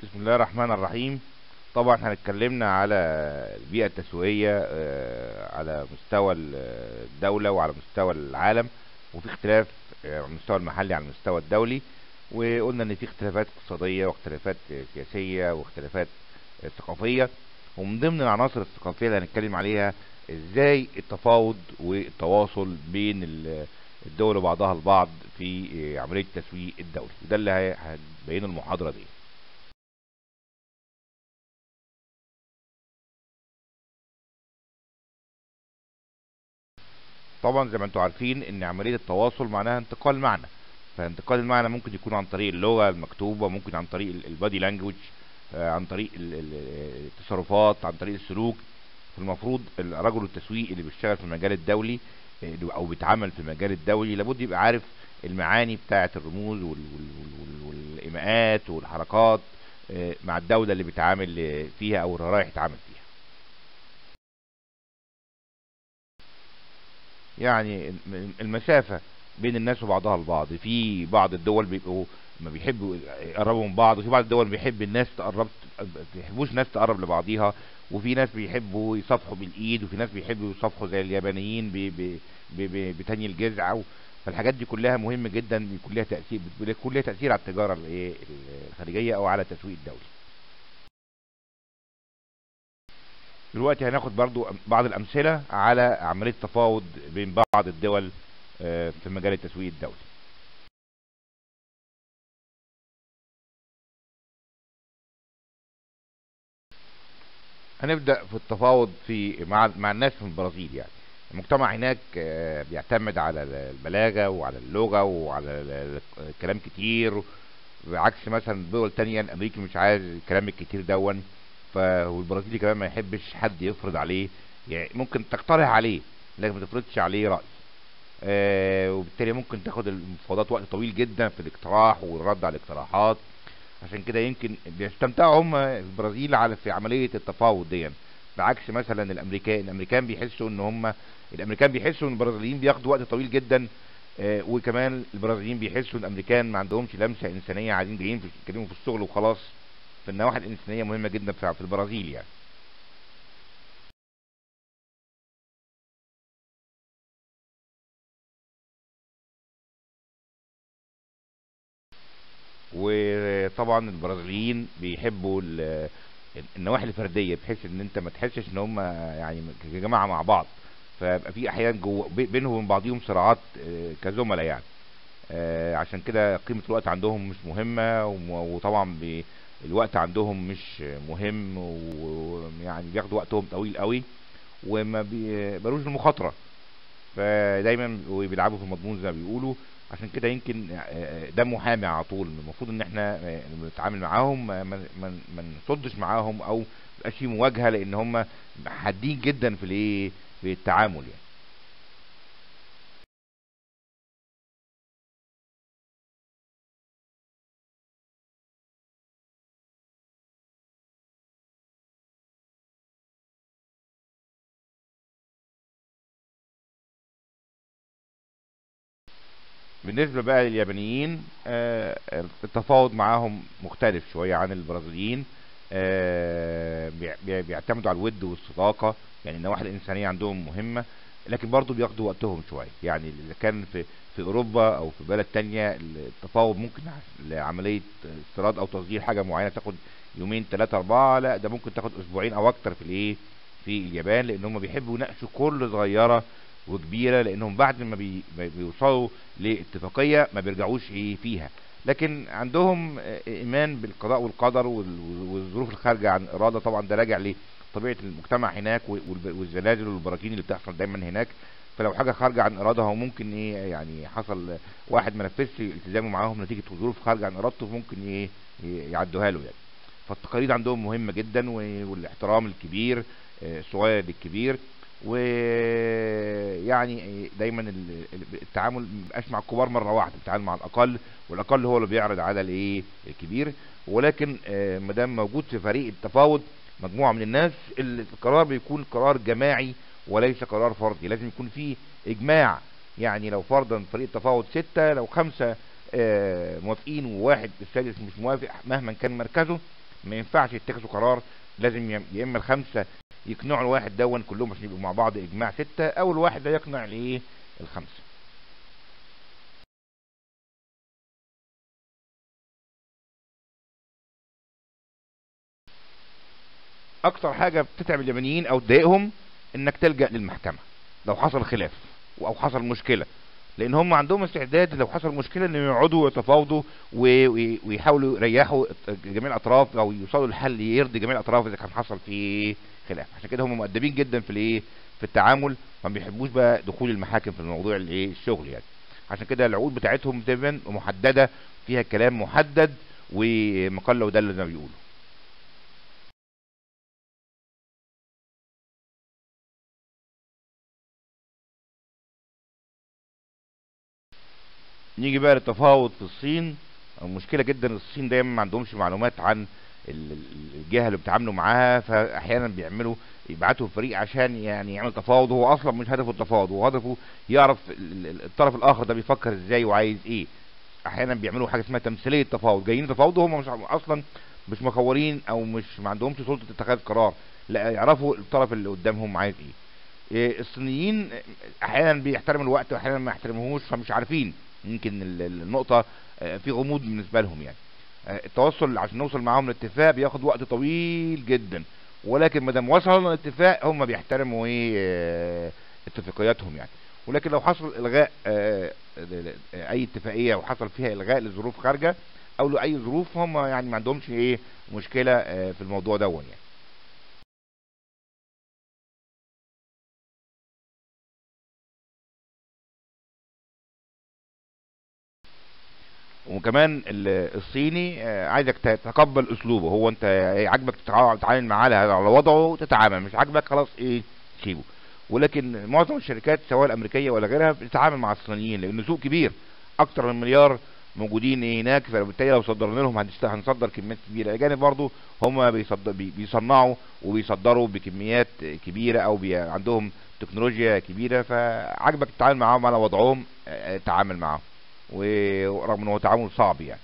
بسم الله الرحمن الرحيم طبعا احنا اتكلمنا على البيئة التسويقية آه، على مستوى الدولة وعلى مستوى العالم وفي اختلاف آه، على المستوى المحلي على المستوى الدولي وقلنا ان في اختلافات اقتصادية واختلافات آه، سياسية واختلافات آه، ثقافية ومن ضمن العناصر الثقافية اللي هنتكلم عليها ازاي التفاوض والتواصل بين ال- الدول وبعضها البعض في آه، عملية التسويق الدولي وده اللي هي- هتبينه المحاضرة دي طبعا زي ما انتم عارفين ان عملية التواصل معناها انتقال معنى فانتقال المعنى ممكن يكون عن طريق اللغة المكتوبة ممكن عن طريق البادي لانجوج عن طريق ال- ال- التصرفات عن طريق السلوك فالمفروض الرجل التسويق اللي بيشتغل في المجال الدولي آه، او بيتعامل في المجال الدولي لابد يبقى عارف المعاني بتاعة الرموز وال- وال- وال- والايماءات والحركات آه، مع الدولة اللي بيتعامل آه، فيها او اللي رايح يتعامل فيها يعني الم- المسافة بين الناس وبعضها البعض في بعض الدول بيبقوا ما بيحبوا يقربوا من بعض وفي بعض الدول بيحب الناس تقرب ما بيحبوش ناس تقرب لبعضيها وفي ناس بيحبوا يصافحوا بالايد وفي ناس بيحبوا يصافحوا زي اليابانيين ب- ب- ب- ب- بتاني الجذع و- فالحاجات دي كلها مهمة جدا بيكون لها تأثير بيكون لها تأثير على التجارة الايه الخارجية او على التسويق الدولي دلوقتي هناخد برضو بعض الأمثلة على عملية تفاوض بين بعض الدول آه، في مجال التسويق الدولي هنبدأ في التفاوض في مع مع الناس في البرازيل يعني المجتمع هناك آه، بيعتمد على البلاغة وعلى اللغة وعلى ال- ال- الكلام كتير بعكس مثلا دول تانية الأمريكي مش عايز الكلام الكتير دون ف- والبرازيلي كمان ما يحبش حد يفرض عليه يعني ممكن تقترح عليه لكن ما تفرضش عليه رأي آه، وبالتالي ممكن تاخد المفاوضات وقت طويل جدا في الاقتراح والرد على الاقتراحات عشان كده يمكن بيستمتعوا هم في البرازيل على في عملية التفاوض دي بعكس مثلا الامريكان الامريكان بيحسوا ان هم الامريكان بيحسوا ان البرازيليين بياخدوا وقت طويل جدا آه، وكمان البرازيليين بيحسوا ان الامريكان ما عندهمش لمسة انسانية عايزين جايين في يتكلموا في الشغل وخلاص فالنواحي الانسانية مهمة جدا في في البرازيل يعني وطبعا البرازيليين بيحبوا ال- النواحي الفرديه بحيث ان انت ما تحسش ان هم يعني كجماعه مع بعض فيبقى في احيانا جوه بي- بينهم وبين بعضهم صراعات آه، كزملاء يعني آه، عشان كده قيمه الوقت عندهم مش مهمه وم- وطبعا بي- الوقت عندهم مش مهم ويعني بياخدوا وقتهم طويل قوي وما بيقبلوش المخاطره فدايما بيلعبوا في المضمون زي ما بيقولوا عشان كده يمكن آه، ده محامي على طول المفروض ان احنا آه، لما نتعامل معاهم ما ما ما ما نصدش معاهم او ميبقاش في مواجهه لان هم حادين جدا في الايه في التعامل يعني بالنسبة بقى لليابانيين آه، التفاوض معاهم مختلف شوية عن البرازيليين آه، بيع- بيع- بيعتمدوا على الود والصداقة يعني النواحي الإنسانية عندهم مهمة لكن برضو بياخدوا وقتهم شوية يعني إذا كان في في أوروبا أو في بلد تانية التفاوض ممكن لعملية استيراد أو تصدير حاجة معينة تاخد يومين ثلاثة أربعة لا ده ممكن تاخد أسبوعين أو أكتر في الإيه في اليابان لأن هم بيحبوا يناقشوا كل صغيرة وكبيرة لأنهم بعد ما بي ما بيوصلوا لاتفاقية ما بيرجعوش ايه فيها لكن عندهم آه، ايمان بالقضاء والقدر وال- والظروف الخارجة عن الارادة طبعا ده راجع لطبيعة المجتمع هناك وال- والزلازل والبراكين اللي بتحصل دايما هناك فلو حاجة خارجة عن ارادة هو ممكن ايه يعني حصل واحد ما نفذش التزامه معاهم نتيجة ظروف خارجة عن ارادته ممكن ايه ي- يعدوها له يعني فالتقاليد عندهم مهمة جدا و- والاحترام الكبير آه، الصغير للكبير ويعني دايما ال- ال- التعامل مبقاش مع الكبار مره واحده بتتعامل مع الاقل والاقل هو اللي بيعرض على الايه الكبير ولكن ما دام موجود في فريق التفاوض مجموعه من الناس ال- القرار بيكون قرار جماعي وليس قرار فردي لازم يكون فيه اجماع يعني لو فرضا فريق التفاوض ستة لو خمسة آه، موافقين وواحد السادس مش موافق مهما كان مركزه ما ينفعش يتخذوا قرار لازم يا يا اما الخمسه يقنعوا الواحد دون كلهم عشان يبقوا مع بعض اجماع سته او الواحد ده يقنع الايه الخمسه اكتر حاجه بتتعب اليابانيين او تضايقهم انك تلجا للمحكمه لو حصل خلاف او حصل مشكله لان هم عندهم استعداد لو حصل مشكله انهم يقعدوا ويتفاوضوا و- و- ويحاولوا يريحوا جميع الاطراف او يوصلوا لحل يرضي جميع الاطراف اذا كان حصل في خلاف عشان كده هم مؤدبين جدا في الايه في التعامل ما بيحبوش بقى دخول المحاكم في الموضوع الايه الشغل يعني عشان كده العقود بتاعتهم دايما محدده فيها كلام محدد ومقال لو ده اللي ما بيقولوا نيجي بقى للتفاوض في الصين مشكلة جدا الصين دايما ما عندهمش معلومات عن ال- ال- الجهة اللي بيتعاملوا معاها فاحيانا بيعملوا يبعتوا فريق عشان يعني يعمل تفاوض هو اصلا مش هدفه التفاوض هو هدفه يعرف ال- ال- الطرف الاخر ده بيفكر ازاي وعايز ايه احيانا بيعملوا حاجه اسمها تمثيليه تفاوض جايين يتفاوضوا هم مش عم- اصلا مش مخورين او مش ما عندهمش سلطه اتخاذ قرار لا يعرفوا الطرف اللي قدامهم عايز ايه إيه، الصينيين احيانا بيحترموا الوقت واحيانا ما يحترموهوش فمش عارفين يمكن ال- ال- النقطه آه، في غموض بالنسبه لهم يعني آه، التوصل عشان نوصل معاهم لاتفاق بياخد وقت طويل جدا ولكن ما دام وصلوا لاتفاق هم بيحترموا ايه آه، اتفاقياتهم يعني ولكن لو حصل الغاء آه، ل- ل- اي اتفاقيه وحصل فيها الغاء لظروف خارجه او لاي ظروف هم يعني ما عندهمش ايه مشكله آه، في الموضوع دون يعني وكمان ال- الصيني آه، عايزك تتقبل اسلوبه هو انت إيه، عاجبك تتع- تتعامل معاه على على وضعه تتعامل مش عاجبك خلاص ايه سيبه ولكن معظم الشركات سواء الامريكيه ولا غيرها بتتعامل مع الصينيين لان سوق كبير اكتر من مليار موجودين إيه هناك فبالتالي لو صدرنا لهم هنشت- هنصدر كميات كبيره الاجانب برضو هم بيصدر بي- بيصنعوا وبيصدروا بكميات كبيره او بي عندهم تكنولوجيا كبيره فعاجبك تتعامل معاهم على وضعهم آه، تعامل معاهم ورغم ان هو تعامل صعب يعني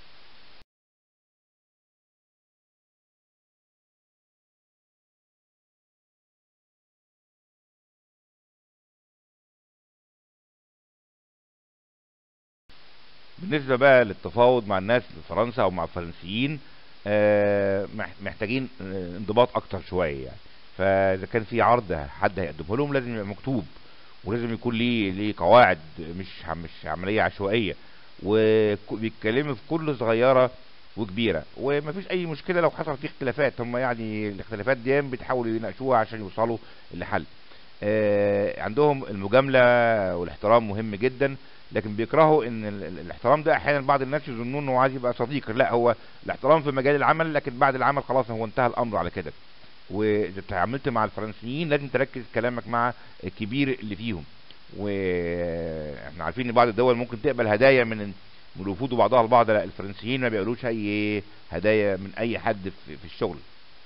بالنسبة بقى للتفاوض مع الناس في فرنسا او مع الفرنسيين آه، مح- محتاجين آه، انضباط اكتر شوية يعني فاذا كان في عرض حد هيقدمه لهم لازم يبقى مكتوب ولازم يكون ليه ليه قواعد مش ع- مش عملية عشوائية وبيتكلموا في كل صغيرة وكبيرة ومفيش اي مشكلة لو حصل فيه اختلافات هم يعني الاختلافات دي بيحاولوا يناقشوها عشان يوصلوا لحل آه، عندهم المجاملة والاحترام مهم جدا لكن بيكرهوا ان ال- ال- الاحترام ده احيانا بعض الناس يظنون انه عايز يبقى صديق لا هو الاحترام في مجال العمل لكن بعد العمل خلاص هو انتهى الامر على كده واذا تعاملت مع الفرنسيين لازم تركز كلامك مع الكبير اللي فيهم واحنا عارفين ان بعض الدول ممكن تقبل هدايا من من الوفود وبعضها البعض لا الفرنسيين ما بيقبلوش اي هدايا من اي حد في, في الشغل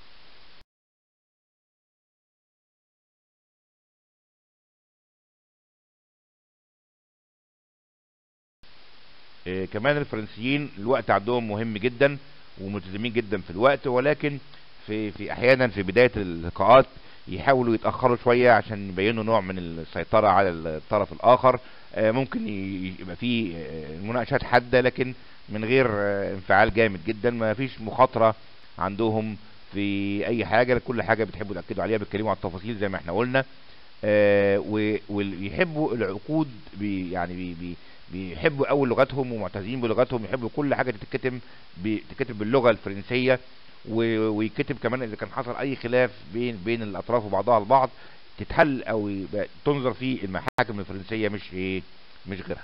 إيه، كمان الفرنسيين الوقت عندهم مهم جدا وملتزمين جدا في الوقت ولكن في في احيانا في بدايه اللقاءات يحاولوا يتاخروا شويه عشان يبينوا نوع من السيطره على الطرف الاخر آه، ممكن ي- يبقى في آه، مناقشات حاده لكن من غير آه، انفعال جامد جدا ما فيش مخاطره عندهم في اي حاجه كل حاجه بتحبوا تاكدوا عليها بيتكلموا على التفاصيل زي ما احنا قلنا آه، و- ويحبوا العقود بي يعني بي بي بيحبوا قوي لغتهم ومعتزين بلغتهم يحبوا كل حاجه تتكتب ب- تتكتب باللغه الفرنسيه و- ويكتب كمان اذا كان حصل اي خلاف بين بين الاطراف وبعضها البعض تتحل او يبقى تنظر في المحاكم الفرنسيه مش ايه مش غيرها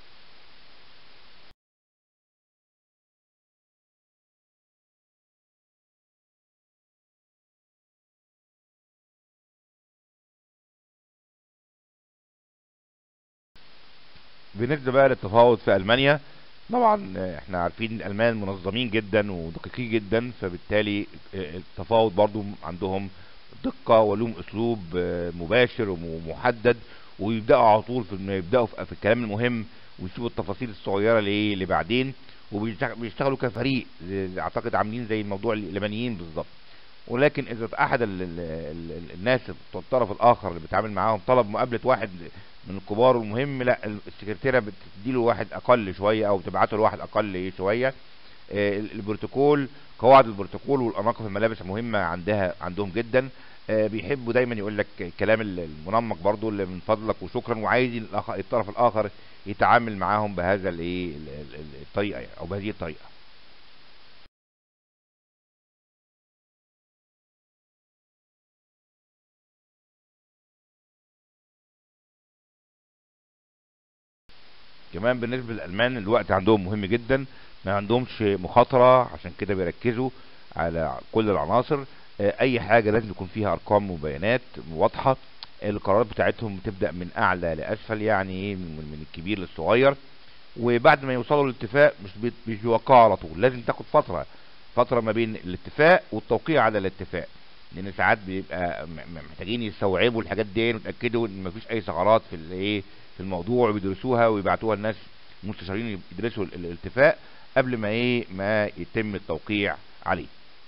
بالنسبه بقى للتفاوض في المانيا طبعا آه، احنا عارفين الالمان منظمين جدا ودقيقين جدا فبالتالي آه، التفاوض برضو عندهم دقة ولهم اسلوب آه، مباشر ومحدد ويبداوا على طول في إنه يبداوا في في الكلام المهم ويسيبوا التفاصيل الصغيرة لايه لبعدين وبيشتغلوا كفريق اعتقد عاملين زي الموضوع اليابانيين بالظبط ولكن اذا احد ال ال ال الناس الطرف الاخر اللي بيتعامل معاهم طلب مقابله واحد من الكبار والمهم لا السكرتيره بتديله واحد اقل شويه او بتبعته لواحد اقل شويه البروتوكول قواعد البروتوكول والاناقه في الملابس مهمه عندها عندهم جدا بيحبوا دايما يقول لك الكلام المنمق برضو اللي من فضلك وشكرا وعايز الطرف الاخر يتعامل معاهم بهذا الايه الطريقه او بهذه الطريقه كمان بالنسبه للالمان الوقت عندهم مهم جدا ما عندهمش مخاطره عشان كده بيركزوا على كل العناصر اي حاجه لازم يكون فيها ارقام وبيانات واضحه القرارات بتاعتهم بتبدا من اعلى لاسفل يعني ايه من الكبير للصغير وبعد ما يوصلوا للاتفاق مش مش بيوقعوا على طول لازم تاخد فتره فتره ما بين الاتفاق والتوقيع على الاتفاق لان ساعات بيبقى محتاجين يستوعبوا الحاجات دي ويتاكدوا ان مفيش اي ثغرات في الايه في الموضوع ويدرسوها ويبعتوها لناس مستشارين يدرسوا الاتفاق قبل ما ايه ما يتم التوقيع عليه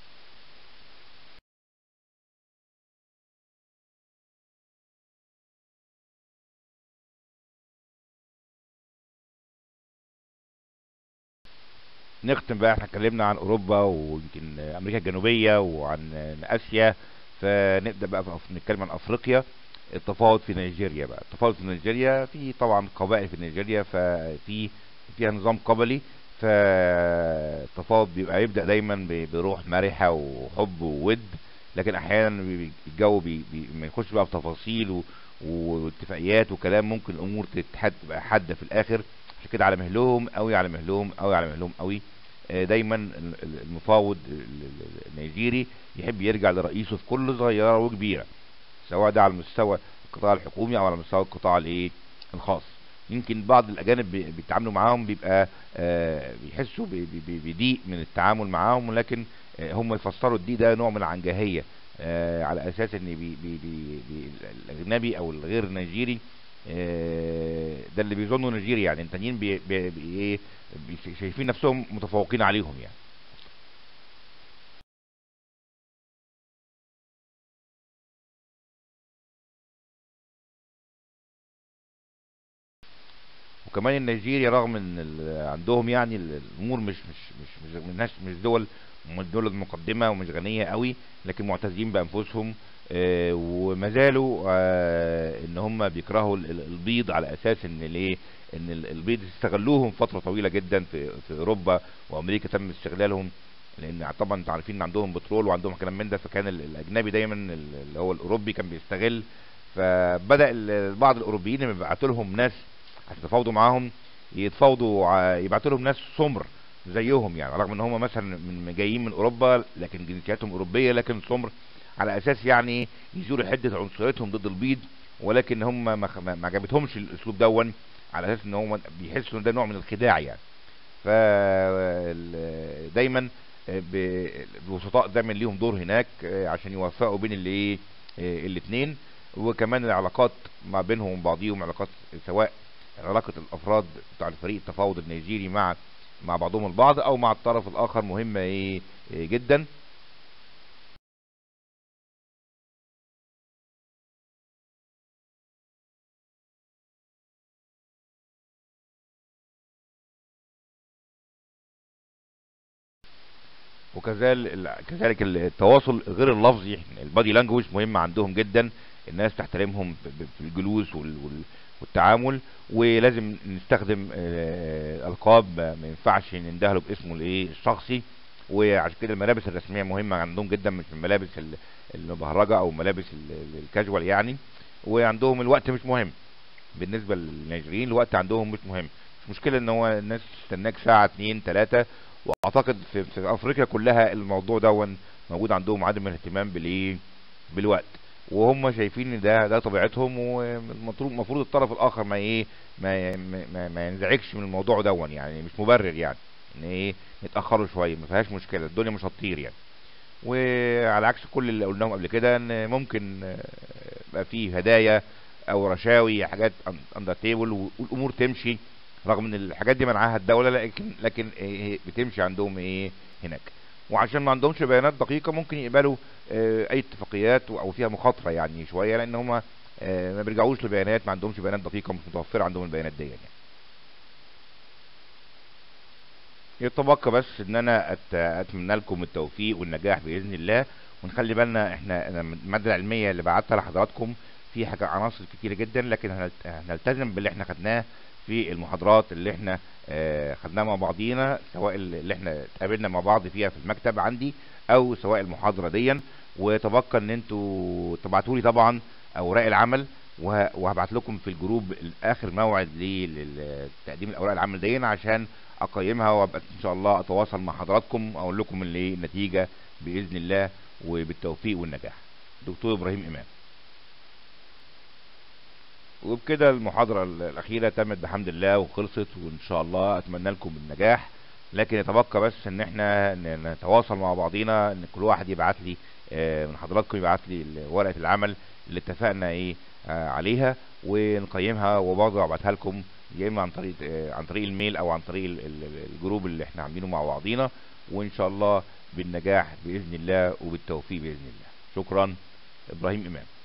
نختم بقى احنا اتكلمنا عن اوروبا ويمكن امريكا الجنوبيه وعن اسيا فنبدا بقى نتكلم عن افريقيا التفاوض في نيجيريا بقى التفاوض في نيجيريا في طبعا قبائل في نيجيريا ففي فيها نظام قبلي فالتفاوض بيبقى يبدا دايما بروح مرحه وحب وود لكن احيانا الجو بي بي ما يخش بقى في تفاصيل واتفاقيات وكلام ممكن الامور تتحد تبقى حاده في الاخر عشان كده على مهلهم قوي على مهلهم قوي على مهلهم قوي دايما المفاوض النيجيري يحب يرجع لرئيسه في كل صغيره وكبيره سواء ده على مستوى القطاع الحكومي او على مستوى القطاع الايه الخاص يمكن بعض الاجانب بيتعاملوا معاهم بيبقى بيحسوا بضيق من التعامل معاهم ولكن هم يفسروا الضيق ده نوع من العنجهيه على اساس ان بي بي بي الاجنبي او الغير نيجيري ده اللي بيظنوا نيجيري يعني التانيين بي بي بي بي شايفين نفسهم متفوقين عليهم يعني وكمان النيجيريا رغم ان عندهم يعني الامور مش مش مش مش مش دول من الدول المقدمه ومش غنيه قوي لكن معتزين بانفسهم آه وما زالوا آه ان هم بيكرهوا البيض على اساس ان الايه ان البيض استغلوهم فتره طويله جدا في في اوروبا وامريكا تم استغلالهم لان طبعا انتوا عارفين ان عندهم بترول وعندهم كلام من ده فكان الاجنبي دايما اللي هو الاوروبي كان بيستغل فبدا بعض الاوروبيين لما بيبعتوا لهم ناس عشان يتفاوضوا معاهم يتفاوضوا يبعتوا لهم ناس سمر زيهم يعني رغم ان هم مثلا من جايين من اوروبا لكن جنسياتهم اوروبيه لكن سمر على اساس يعني يزوروا حده عنصريتهم ضد البيض ولكن هم ما عجبتهمش الاسلوب دون على اساس ان هم بيحسوا ان ده نوع من الخداع يعني ف دايما الوسطاء دايما ليهم دور هناك عشان يوفقوا بين اللي الاثنين وكمان العلاقات ما بينهم وبين بعضيهم علاقات سواء علاقة الافراد بتاع الفريق التفاوض النيجيري مع مع بعضهم البعض او مع الطرف الاخر مهمة ايه جدا وكذلك كذلك التواصل غير اللفظي البادي لانجوج مهم عندهم جدا الناس تحترمهم في الجلوس والتعامل ولازم نستخدم القاب ما ينفعش نندهله باسمه الايه الشخصي وعشان كده الملابس الرسميه مهمه عندهم جدا مش الملابس المبهرجه او ملابس الكاجوال يعني وعندهم الوقت مش مهم بالنسبه للنيجيريين الوقت عندهم مش مهم مش مشكله ان هو الناس تستناك ساعه اتنين تلاته واعتقد في, في افريقيا كلها الموضوع ده موجود عندهم عدم الاهتمام بالايه بالوقت وهم شايفين ان ده ده طبيعتهم والمفروض المفروض الطرف الاخر ما ايه ما ما, ما ينزعجش من الموضوع دون يعني مش مبرر يعني ان ايه نتاخروا شويه ما فيهاش مشكله الدنيا مش هتطير يعني وعلى عكس كل اللي قلناهم قبل كده ان ممكن يبقى فيه هدايا او رشاوي حاجات اندر تيبل والامور تمشي رغم ان الحاجات دي منعها الدوله لكن لكن إيه بتمشي عندهم ايه هناك وعشان ما عندهمش بيانات دقيقه ممكن يقبلوا آه، اي اتفاقيات او فيها مخاطره يعني شويه لان هم ما بيرجعوش لبيانات ما عندهمش بيانات دقيقه مش متوفره عندهم البيانات دي يعني يتبقى بس ان انا أت- اتمنى لكم التوفيق والنجاح باذن الله ونخلي بالنا احنا أنا الماده العلميه اللي بعتها لحضراتكم في حاجه عناصر كتيره جدا لكن هنلت- هنلتزم باللي احنا خدناه في المحاضرات اللي احنا آه، خدناها مع بعضينا سواء اللي احنا اتقابلنا مع بعض فيها في المكتب عندي او سواء المحاضره دي وتبقى ان انتوا تبعتوا لي طبعا اوراق العمل وه- وهبعت لكم في الجروب اخر موعد لتقديم الاوراق العمل دي عشان اقيمها وابقى ان شاء الله اتواصل مع حضراتكم اقول لكم اللي النتيجه باذن الله وبالتوفيق والنجاح دكتور ابراهيم امام وبكده المحاضرة الأخيرة تمت بحمد الله وخلصت وإن شاء الله أتمنى لكم النجاح لكن يتبقى بس إن إحنا ن- نتواصل مع بعضينا إن كل واحد يبعت لي آه، من حضراتكم يبعت لي ال- ورقة العمل اللي اتفقنا إيه آه، عليها ونقيمها وبرضه أبعتها لكم يا إما عن طريق آه، عن طريق الميل أو عن طريق ال- ال- الجروب اللي إحنا عاملينه مع بعضينا وإن شاء الله بالنجاح بإذن الله وبالتوفيق بإذن الله شكرا إبراهيم إمام